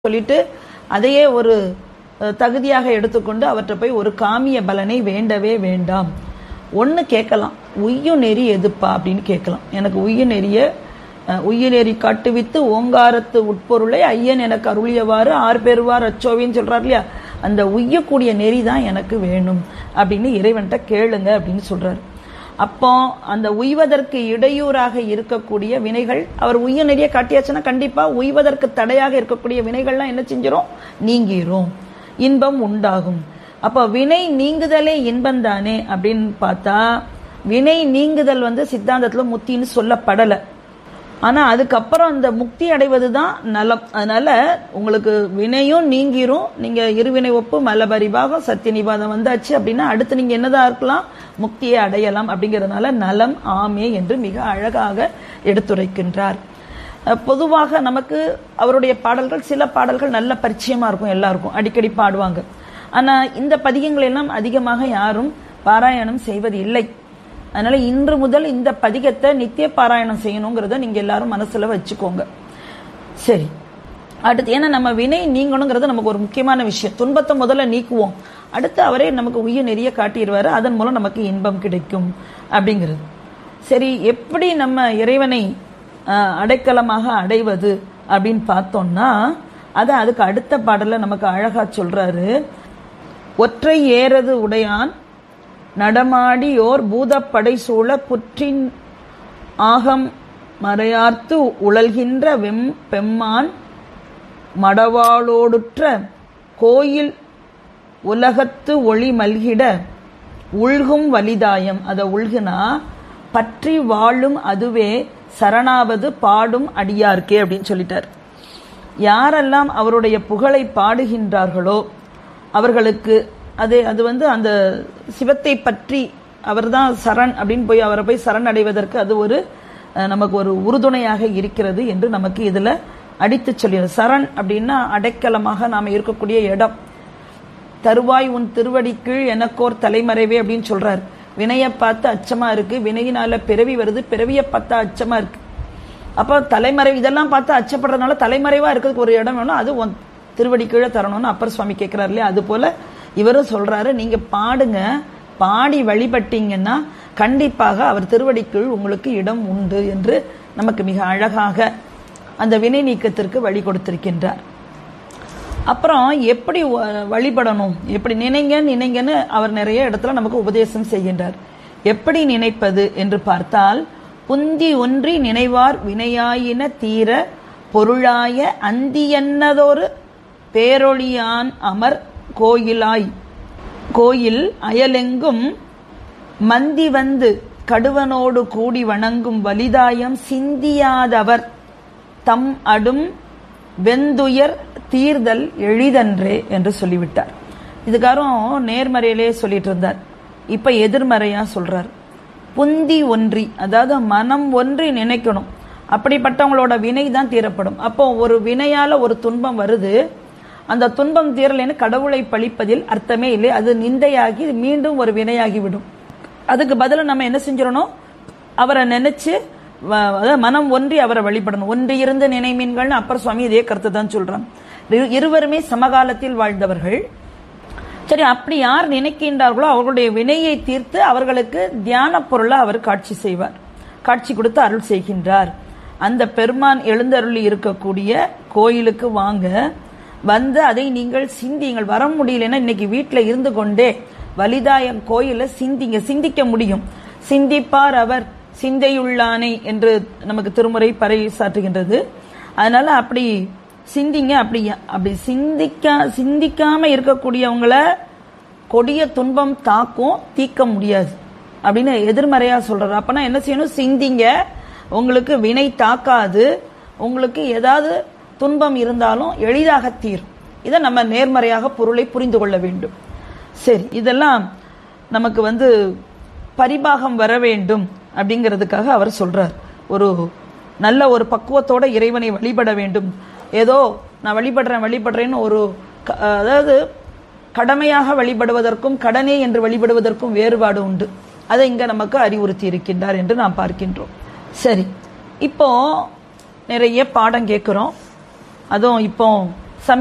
சொல்லிட்டு அதையே ஒரு அஹ், தகுதியாக எடுத்துக்கொண்டு அவற்றை போய் ஒரு காமிய பலனை வேண்டவே வேண்டாம் ஒன்று கேட்கலாம் உய்யு நெறி எதுப்பா அப்படின்னு கேட்கலாம் எனக்கு உய்யு நெறிய அஹ், உய்யு நெறி காட்டுவித்து ஓங்காரத்து உட்பொருளை ஐயன் எனக்கு அருளியவாறு ஆறு பெறுவார் அச்சோவின்னு சொல்றார் இல்லையா அந்த உய்யக்கூடிய நெறி தான் எனக்கு வேணும் அப்படின்னு இறைவன்கிட்ட கேளுங்க அப்படின்னு சொல்றாரு அப்போ அந்த உய்வதற்கு இடையூறாக இருக்கக்கூடிய வினைகள் அவர் உய்ய நெறிய காட்டியாச்சுன்னா கண்டிப்பா உய்வதற்கு தடையாக இருக்கக்கூடிய வினைகள்லாம் என்ன செஞ்சிரும் நீங்கிரும் இன்பம் உண்டாகும் அப்போ வினை நீங்குதலே இன்பம் தானே அப்படின்னு பார்த்தா வினை நீங்குதல் வந்து சித்தாந்தத்துல முத்தின்னு சொல்லப்படல ஆனா அதுக்கப்புறம் அந்த முக்தி அடைவது தான் நலம் அதனால உங்களுக்கு வினையும் நீங்கிரும் நீங்க இருவினை ஒப்பு மலபரிபாகம் சத்திய நிபாதம் வந்தாச்சு அப்படின்னா அடுத்து நீங்க என்னதான் இருக்கலாம் முக்தியை அடையலாம் அப்படிங்கறதுனால நலம் ஆமே என்று மிக அழகாக எடுத்துரைக்கின்றார் அஹ் பொதுவாக நமக்கு அவருடைய பாடல்கள் சில பாடல்கள் நல்ல பரிச்சயமா இருக்கும் எல்லாருக்கும் அடிக்கடி பாடுவாங்க ஆனா இந்த பதிகங்கள் எல்லாம் அதிகமாக யாரும் பாராயணம் செய்வது இல்லை அதனால இன்று முதல் இந்த பதிகத்தை நித்திய பாராயணம் செய்யணுங்கிறத நீங்க எல்லாரும் மனசுல வச்சுக்கோங்க சரி அடுத்து ஏன்னா நம்ம வினை நீங்கணுங்கிறது நமக்கு ஒரு முக்கியமான விஷயம் துன்பத்தை முதல்ல நீக்குவோம் அடுத்து அவரே நமக்கு உயிர் நெறிய காட்டிடுவாரு அதன் மூலம் நமக்கு இன்பம் கிடைக்கும் அப்படிங்கிறது சரி எப்படி நம்ம இறைவனை ஆஹ், அடைக்கலமாக அடைவது அப்படின்னு பார்த்தோம்னா அதை அதுக்கு அடுத்த பாடல்ல நமக்கு அழகா சொல்றாரு ஒற்றை ஏறது உடையான் நடமாடியோர் பூதப்படை சூழ புற்றின் ஆகம் மறையார்த்து உழல்கின்ற வெம் பெம்மான் மடவாளோடுற்ற கோயில் உலகத்து ஒளி மல்கிட உள்கும் வலிதாயம் அத உள்குனா பற்றி வாழும் அதுவே சரணாவது பாடும் அடியார்க்கே அப்படின்னு சொல்லிட்டார் யாரெல்லாம் அவருடைய புகழை பாடுகின்றார்களோ அவர்களுக்கு அது அது வந்து அந்த சிவத்தை பற்றி அவர்தான் சரண் அப்படின்னு போய் அவரை போய் சரண் அடைவதற்கு அது ஒரு அஹ், நமக்கு ஒரு உறுதுணையாக இருக்கிறது என்று நமக்கு இதுல அடித்து சொல்லிடுது சரண் அப்படின்னா அடைக்கலமாக நாம இருக்கக்கூடிய இடம் தருவாய் உன் திருவடி கீழ் எனக்கோர் தலைமறைவே அப்படின்னு சொல்றாரு வினைய பார்த்து அச்சமா இருக்கு வினையினால பிறவி வருது பிறவிய பார்த்தா அச்சமா இருக்கு அப்போ தலைமறை இதெல்லாம் பார்த்து அச்சப்படுறதுனால தலைமறைவா இருக்கிறதுக்கு ஒரு இடம் வேணும் அது உன் திருவடி கீழே தரணும்னு அப்பர் சுவாமி கேட்கிறாரு இல்லையா அது போல இவரும் சொல்றாரு நீங்க பாடுங்க பாடி வழிபட்டீங்கன்னா கண்டிப்பாக அவர் திருவடி கீழ் உங்களுக்கு இடம் உண்டு என்று நமக்கு மிக அழகாக அந்த வினை நீக்கத்திற்கு வழி கொடுத்திருக்கின்றார் அப்புறம் எப்படி வ- வழிபடணும் எப்படி நினைங்க நினைங்கன்னு அவர் நிறைய இடத்துல நமக்கு உபதேசம் செய்கின்றார் எப்படி நினைப்பது என்று பார்த்தால் புந்தி ஒன்றி நினைவார் வினையாயின தீர பொருளாய அந்தியன்னதொரு பேரொளியான் அமர் கோயிலாய் கோயில் அயலெங்கும் மந்தி வந்து கடுவனோடு கூடி வணங்கும் வலிதாயம் சிந்தியாதவர் தம் அடும் வெந்துயர் தீர்தல் எளிதன்றே என்று சொல்லிவிட்டார் இதுக்காரும் நேர்மறையிலே சொல்லிட்டு இருந்தார் இப்ப எதிர்மறையா சொல்றார் புந்தி ஒன்றி அதாவது மனம் ஒன்றி நினைக்கணும் அப்படிப்பட்டவங்களோட வினை தான் தீரப்படும் அப்போ ஒரு வினையால ஒரு துன்பம் வருது அந்த துன்பம் தீரலைன்னு கடவுளை பழிப்பதில் அர்த்தமே இல்லை அது நிந்தையாகி மீண்டும் ஒரு வினையாகி விடும் அதுக்கு பதிலா நம்ம என்ன செஞ்சிடணும் அவரை நினைச்சு வ- அதாவது மனம் ஒன்றி அவரை வழிபடணும் ஒன்றி இருந்து நினைமீன்கள்னு அப்பர் சுவாமி இதே கருத்து தான் சொல்றாங்க இரு- இருவருமே சமகாலத்தில் வாழ்ந்தவர்கள் சரி அப்படி யார் நினைக்கின்றார்களோ அவர்களுடைய வினையை தீர்த்து அவர்களுக்கு தியான பொருளா அவர் காட்சி செய்வார் காட்சி கொடுத்து அருள் செய்கின்றார் அந்த பெருமான் எழுந்தருளி இருக்கக்கூடிய கோயிலுக்கு வாங்க வந்து அதை நீங்கள் சிந்திங்கள் வர முடியலன்னா இன்னைக்கு வீட்டில் இருந்து கொண்டே வலிதாயம் கோயில சிந்திங்க சிந்திக்க முடியும் சிந்திப்பார் அவர் சிந்தையுள்ளானை என்று நமக்கு திருமுறை பறை சாற்றுகின்றது அதனால அப்படி சிந்திங்க அப்படி அப்படி சிந்திக்கா சிந்திக்காம இருக்கக்கூடியவங்கள கொடிய துன்பம் தாக்கும் தீர்க்க முடியாது அப்படின்னு எதிர்மறையா சொல்றாரு அப்பனா என்ன செய்யணும் சிந்திங்க உங்களுக்கு வினை தாக்காது உங்களுக்கு ஏதாவது துன்பம் இருந்தாலும் எளிதாக தீரும் இதை நம்ம நேர்மறையாக பொருளை புரிந்து கொள்ள வேண்டும் சரி இதெல்லாம் நமக்கு வந்து பரிபாகம் வர வேண்டும் அப்படிங்கிறதுக்காக அவர் சொல்றார் ஒரு நல்ல ஒரு பக்குவத்தோட இறைவனை வழிபட வேண்டும் ஏதோ நான் வழிபடுறேன் வழிபடுறேன்னு ஒரு க- அதாவது கடமையாக வழிபடுவதற்கும் கடனே என்று வழிபடுவதற்கும் வேறுபாடு உண்டு அதை இங்க நமக்கு அறிவுறுத்தி இருக்கின்றார் என்று நாம் பார்க்கின்றோம் சரி இப்போ நிறைய பாடம் கேட்கிறோம் அதுவும் இப்போ